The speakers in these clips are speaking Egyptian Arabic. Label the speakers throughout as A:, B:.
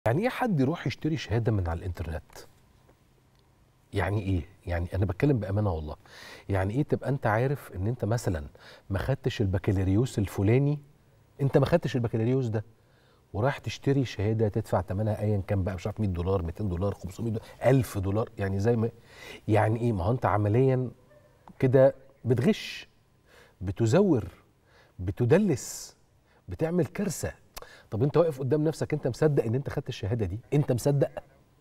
A: يعني ايه حد يروح يشتري شهاده من على الانترنت يعني ايه يعني انا بتكلم بامانه والله يعني ايه تبقى انت عارف ان انت مثلا ما خدتش البكالوريوس الفلاني انت ما خدتش البكالوريوس ده ورايح تشتري شهاده تدفع ثمنها ايا كان بقى مش عارف 100 دولار 200 دولار 500 دولار 1000 دولار يعني زي ما يعني ايه ما هو انت عمليا كده بتغش بتزور بتدلس بتعمل كارثه طب انت واقف قدام نفسك انت مصدق ان انت خدت الشهاده دي انت مصدق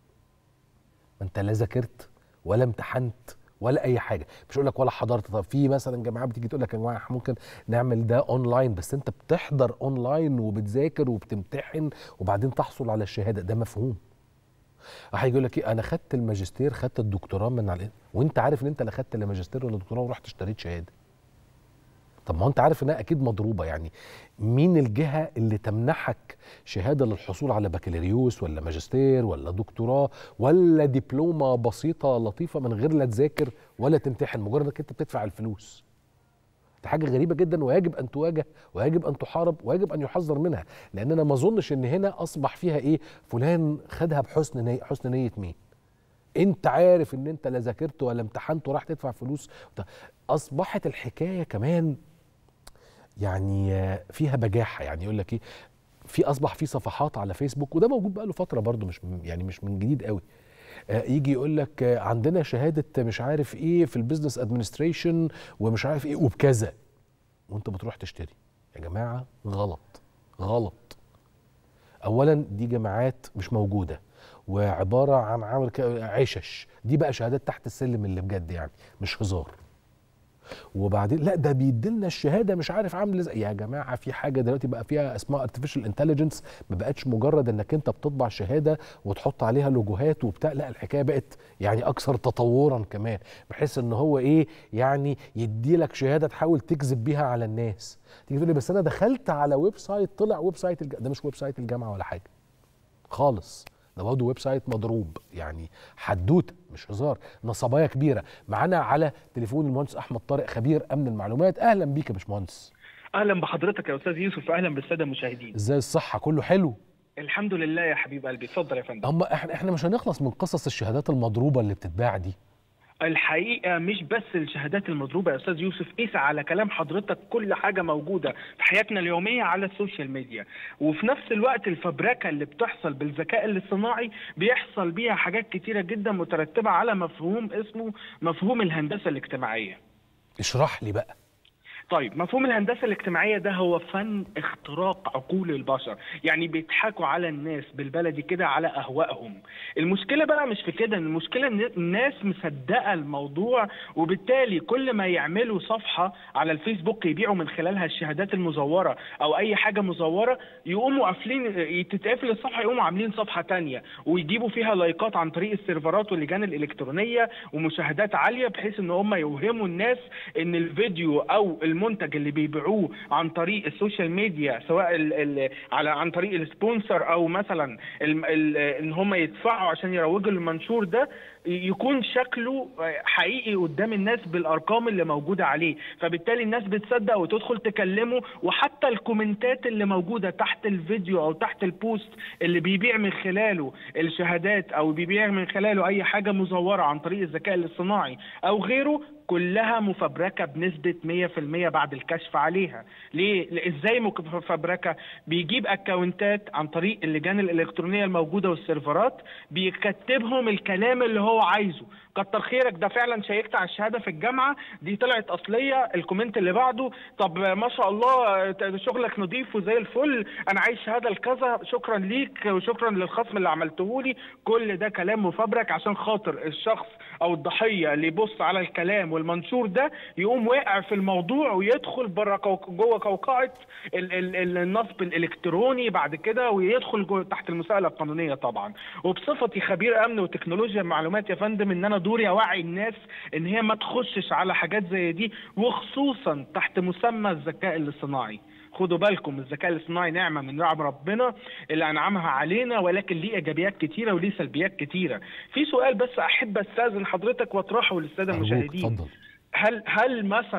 A: ما انت لا ذاكرت ولا امتحنت ولا اي حاجه مش اقول لك ولا حضرت طب في مثلا جامعات بتيجي تقول لك يا جماعه إحنا ممكن نعمل ده اونلاين بس انت بتحضر اونلاين وبتذاكر وبتمتحن وبعدين تحصل على الشهاده ده مفهوم هيجي يقول لك ايه انا خدت الماجستير خدت الدكتوراه من على وانت عارف ان انت لا خدت لا ماجستير ولا دكتوراه ورحت اشتريت شهاده طب ما هو انت عارف انها اكيد مضروبه يعني مين الجهه اللي تمنحك شهاده للحصول على بكالوريوس ولا ماجستير ولا دكتوراه ولا دبلومه بسيطه لطيفه من غير لا تذاكر ولا تمتحن مجرد انك انت بتدفع الفلوس دي حاجه غريبه جدا ويجب ان تواجه ويجب ان تحارب ويجب ان يحذر منها لان انا ما اظنش ان هنا اصبح فيها ايه فلان خدها بحسن نية حسن نيه مين انت عارف ان انت لا ذاكرت ولا امتحنت وراح تدفع فلوس اصبحت الحكايه كمان يعني فيها بجاحه يعني يقول لك ايه في اصبح في صفحات على فيسبوك وده موجود بقى له فتره برضه مش يعني مش من جديد قوي يجي يقول لك عندنا شهاده مش عارف ايه في البيزنس ادمنستريشن ومش عارف ايه وبكذا وانت بتروح تشتري يا جماعه غلط غلط اولا دي جامعات مش موجوده وعباره عن عمل عشش دي بقى شهادات تحت السلم اللي بجد يعني مش هزار وبعدين لا ده بيديلنا الشهاده مش عارف عامل ازاي يا جماعه في حاجه دلوقتي بقى فيها اسمها ارتفيشال انتليجنس ما بقتش مجرد انك انت بتطبع شهاده وتحط عليها لوجوهات وبتاع لا الحكايه بقت يعني اكثر تطورا كمان بحيث ان هو ايه يعني يدي لك شهاده تحاول تكذب بيها على الناس تيجي تقول لي بس انا دخلت على ويب سايت طلع ويب سايت الج... ده مش ويب سايت الجامعه ولا حاجه خالص ده برضه ويب سايت مضروب يعني حدوته مش هزار نصبايه كبيره معانا على تليفون المهندس احمد طارق خبير امن المعلومات اهلا بيك يا باشمهندس
B: اهلا بحضرتك يا استاذ يوسف واهلا بالساده المشاهدين
A: ازاي الصحه كله حلو
B: الحمد لله يا حبيب قلبي اتفضل يا فندم
A: هم احنا احنا مش هنخلص من قصص الشهادات المضروبه اللي بتتباع دي
B: الحقيقه مش بس الشهادات المضروبه يا استاذ يوسف قيس على كلام حضرتك كل حاجه موجوده في حياتنا اليوميه على السوشيال ميديا وفي نفس الوقت الفبركه اللي بتحصل بالذكاء الاصطناعي بيحصل بيها حاجات كتيره جدا مترتبه على مفهوم اسمه مفهوم الهندسه الاجتماعيه
A: اشرح لي بقى
B: طيب مفهوم الهندسه الاجتماعيه ده هو فن اختراق عقول البشر يعني بيضحكوا على الناس بالبلدي كده على اهوائهم المشكله بقى مش في كده المشكله ان الناس مصدقه الموضوع وبالتالي كل ما يعملوا صفحه على الفيسبوك يبيعوا من خلالها الشهادات المزوره او اي حاجه مزوره يقوموا قافلين تتقفل الصفحه يقوموا عاملين صفحه تانية ويجيبوا فيها لايكات عن طريق السيرفرات واللجان الالكترونيه ومشاهدات عاليه بحيث ان هم يوهموا الناس ان الفيديو او المنتج اللي بيبيعوه عن طريق السوشيال ميديا سواء ال ال على عن طريق السبونسر او مثلا ال ال ان هم يدفعوا عشان يروجوا للمنشور ده يكون شكله حقيقي قدام الناس بالارقام اللي موجوده عليه فبالتالي الناس بتصدق وتدخل تكلمه وحتى الكومنتات اللي موجوده تحت الفيديو او تحت البوست اللي بيبيع من خلاله الشهادات او بيبيع من خلاله اي حاجه مزوره عن طريق الذكاء الاصطناعي او غيره كلها مفبركه بنسبه 100% بعد الكشف عليها ليه ازاي مفبركه بيجيب اكونتات عن طريق اللجان الالكترونيه الموجوده والسيرفرات بيكتبهم الكلام اللي هو عايزه كتر خيرك ده فعلا شيكت على الشهاده في الجامعه دي طلعت اصليه الكومنت اللي بعده طب ما شاء الله شغلك نظيف وزي الفل انا عايز شهاده لكذا شكرا ليك وشكرا للخصم اللي عملته لي كل ده كلام مفبرك عشان خاطر الشخص او الضحيه اللي يبص على الكلام والمنشور ده يقوم واقع في الموضوع ويدخل بره كوك جوه قوقعه النصب الالكتروني بعد كده ويدخل جوه تحت المساءله القانونيه طبعا وبصفتي خبير امن وتكنولوجيا معلومات يا فندم ان انا دوري اوعي الناس ان هي ما تخشش على حاجات زي دي وخصوصا تحت مسمى الذكاء الاصطناعي خدوا بالكم الذكاء الاصطناعي نعمه من نعم ربنا اللي انعمها علينا ولكن ليه ايجابيات كتيره وليه سلبيات كتيره. في سؤال بس احب استاذن حضرتك واطرحه للساده المشاهدين.
A: اتفضل
B: هل هل مثلا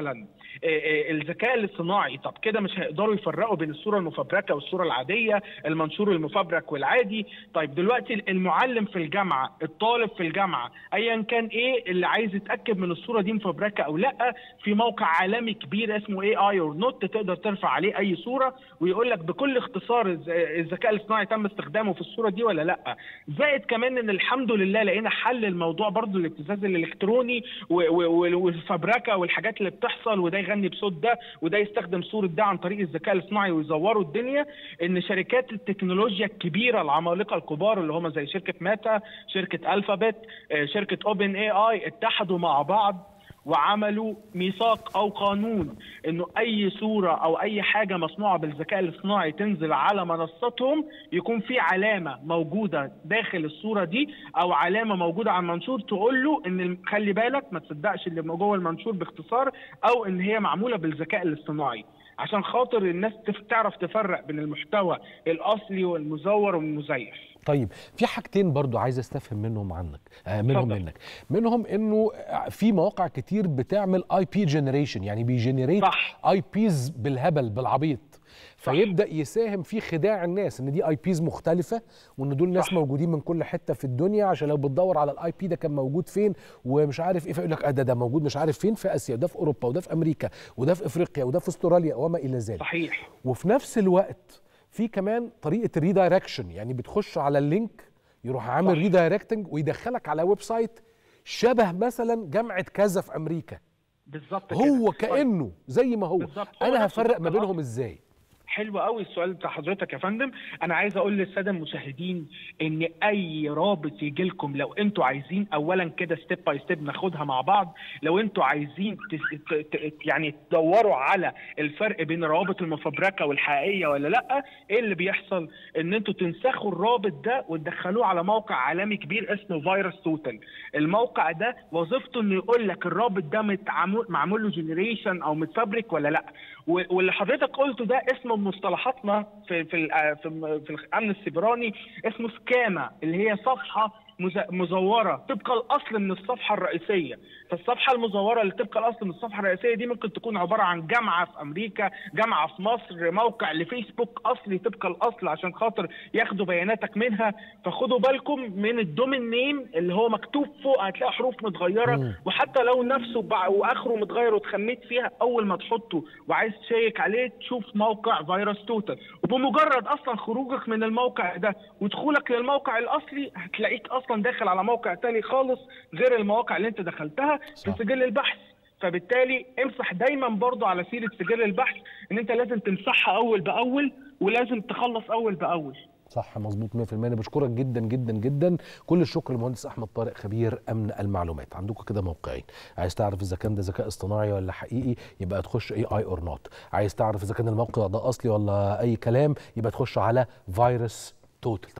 B: آه، آه، الذكاء الاصطناعي طب كده مش هيقدروا يفرقوا بين الصوره المفبركه والصوره العاديه المنشور المفبرك والعادي طيب دلوقتي المعلم في الجامعه الطالب في الجامعه ايا كان ايه اللي عايز يتاكد من الصوره دي مفبركه او لا في موقع عالمي كبير اسمه اي اي اور نوت تقدر ترفع عليه اي صوره ويقول لك بكل اختصار الز- الذكاء الاصطناعي تم استخدامه في الصوره دي ولا لا زائد كمان ان الحمد لله لقينا حل الموضوع برضو الابتزاز الالكتروني و- و- والفبركه والحاجات اللي بتحصل وده يغني بصوت ده وده يستخدم صوره ده عن طريق الذكاء الاصطناعي ويزوروا الدنيا ان شركات التكنولوجيا الكبيره العمالقه الكبار اللي هم زي شركه ميتا شركه الفابت آه، شركه اوبن اي اي اتحدوا مع بعض وعملوا ميثاق او قانون انه اي صوره او اي حاجه مصنوعه بالذكاء الاصطناعي تنزل على منصتهم يكون في علامه موجوده داخل الصوره دي او علامه موجوده على المنشور تقول له ان الم- خلي بالك ما تصدقش اللي جوه المنشور باختصار او ان هي معموله بالذكاء الاصطناعي عشان خاطر الناس تف- تعرف تفرق بين المحتوى الاصلي والمزور والمزيف
A: طيب في حاجتين برضو عايز استفهم منهم عنك آه منهم
B: اتفضل.
A: منك منهم انه في مواقع كتير بتعمل اي بي جنريشن يعني بيجنريت
B: صح.
A: اي بيز بالهبل بالعبيط فيبدا يساهم في خداع الناس ان دي اي بيز مختلفه وان دول ناس
B: صح.
A: موجودين من كل حته في الدنيا عشان لو بتدور على الاي بي ده كان موجود فين ومش عارف ايه فيقول لك آه ده ده موجود مش عارف فين في اسيا وده في اوروبا وده في امريكا وده في افريقيا وده في استراليا وما الى ذلك
B: صحيح
A: وفي نفس الوقت في كمان طريقه الريدايركشن يعني بتخش على اللينك يروح عامل
B: صح.
A: ريدايركتنج ويدخلك على ويب سايت شبه مثلا جامعه كذا في امريكا
B: بالظبط كده
A: هو
B: طيب.
A: كانه زي ما هو
B: بالظبط، هو
A: انا
B: نفسه
A: هفرق ما
B: بالظبط.
A: بينهم ازاي
B: حلو قوي السؤال بتاع حضرتك يا فندم انا عايز اقول للساده المشاهدين ان اي رابط يجي لكم لو انتوا عايزين اولا كده ستيب باي ستيب ناخدها مع بعض لو انتوا عايزين تس- ت- ت- يعني تدوروا على الفرق بين الروابط المفبركه والحقيقيه ولا لا ايه اللي بيحصل ان انتوا تنسخوا الرابط ده وتدخلوه على موقع عالمي كبير اسمه فيروس توتال الموقع ده وظيفته انه يقول لك الرابط ده متعمول معمول له جنريشن او متفبرك ولا لا و- واللي حضرتك قلته ده اسمه بمصطلحاتنا في في ال- في ال- في الامن السيبراني اسمه سكاما اللي هي صفحه مز- مزوره طبق الاصل من الصفحه الرئيسيه فالصفحه المزوره اللي طبق الاصل من الصفحه الرئيسيه دي ممكن تكون عباره عن جامعه في امريكا جامعه في مصر موقع لفيسبوك اصلي طبق الاصل عشان خاطر ياخدوا بياناتك منها فخدوا بالكم من الدومين نيم اللي هو مكتوب فوق هتلاقي حروف متغيره
A: مم.
B: وحتى لو نفسه بع- واخره متغير واتخميت فيها اول ما تحطه وعايز تشيك عليه تشوف موقع فيروس توتال وبمجرد اصلا خروجك من الموقع ده ودخولك للموقع الاصلي هتلاقيك اصلا داخل على موقع تاني خالص غير المواقع اللي انت دخلتها
A: صح.
B: في سجل البحث فبالتالي امسح دايما برضو على سيره سجل البحث ان انت لازم تمسحها اول باول ولازم تخلص اول باول
A: صح مظبوط 100% انا بشكرك جدا جدا جدا كل الشكر للمهندس احمد طارق خبير امن المعلومات عندكم كده موقعين عايز تعرف اذا كان ده ذكاء اصطناعي ولا حقيقي يبقى تخش اي اي اور نوت عايز تعرف اذا كان الموقع ده اصلي ولا اي كلام يبقى تخش على فيروس توتال